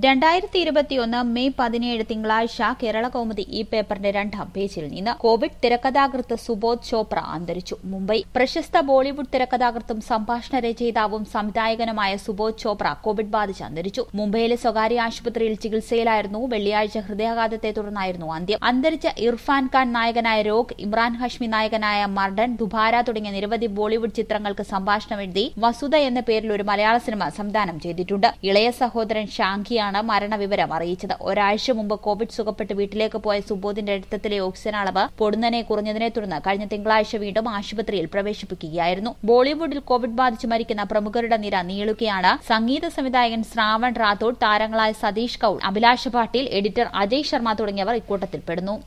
രണ്ടായിരത്തി ഇരുപത്തിയൊന്ന് മെയ് പതിനേഴ് തിങ്കളാഴ്ച കേരള കൗമുദി ഈ പേപ്പറിന്റെ രണ്ടാം പേജിൽ നിന്ന് കോവിഡ് തിരക്കഥാകൃത്ത് സുബോധ് ചോപ്ര അന്തരിച്ചു മുംബൈ പ്രശസ്ത ബോളിവുഡ് തിരക്കഥാകൃത്തും സംഭാഷണ രചയിതാവും സംവിധായകനുമായ സുബോധ് ചോപ്ര കോവിഡ് ബാധിച്ച് അന്തരിച്ചു മുംബൈയിലെ സ്വകാര്യ ആശുപത്രിയിൽ ചികിത്സയിലായിരുന്നു വെള്ളിയാഴ്ച ഹൃദയാഘാതത്തെ തുടർന്നായിരുന്നു അന്ത്യം അന്തരിച്ച ഇർഫാൻ ഖാൻ നായകനായ രോഗ് ഇമ്രാൻ ഹഷ്മി നായകനായ മർഡൻ ദുബാര തുടങ്ങിയ നിരവധി ബോളിവുഡ് ചിത്രങ്ങൾക്ക് സംഭാഷണം എഴുതി വസുധ എന്ന പേരിൽ ഒരു മലയാള സിനിമ സംവിധാനം ചെയ്തിട്ടുണ്ട് ഇളയ സഹോദരൻ ഷാങ്കിയാണ് മരണവിവരം അറിയിച്ചത് ഒരാഴ്ച മുമ്പ് കോവിഡ് സുഖപ്പെട്ട് വീട്ടിലേക്ക് പോയ സുബോധിന്റെ രക്തത്തിലെ ഓക്സിജൻ അളവ് പൊടുന്നനെ കുറഞ്ഞതിനെ തുടർന്ന് കഴിഞ്ഞ തിങ്കളാഴ്ച വീണ്ടും ആശുപത്രിയിൽ പ്രവേശിപ്പിക്കുകയായിരുന്നു ബോളിവുഡിൽ കോവിഡ് ബാധിച്ച് മരിക്കുന്ന പ്രമുഖരുടെ നിര നീളുകയാണ് സംഗീത സംവിധായകൻ ശ്രാവൺ റാത്തോഡ് താരങ്ങളായ സതീഷ് കൌൾ അഭിലാഷ പാട്ടീൽ എഡിറ്റർ അജയ് ശർമ്മ തുടങ്ങിയവർ ഇക്കൂട്ടത്തിൽപ്പെടുന്നു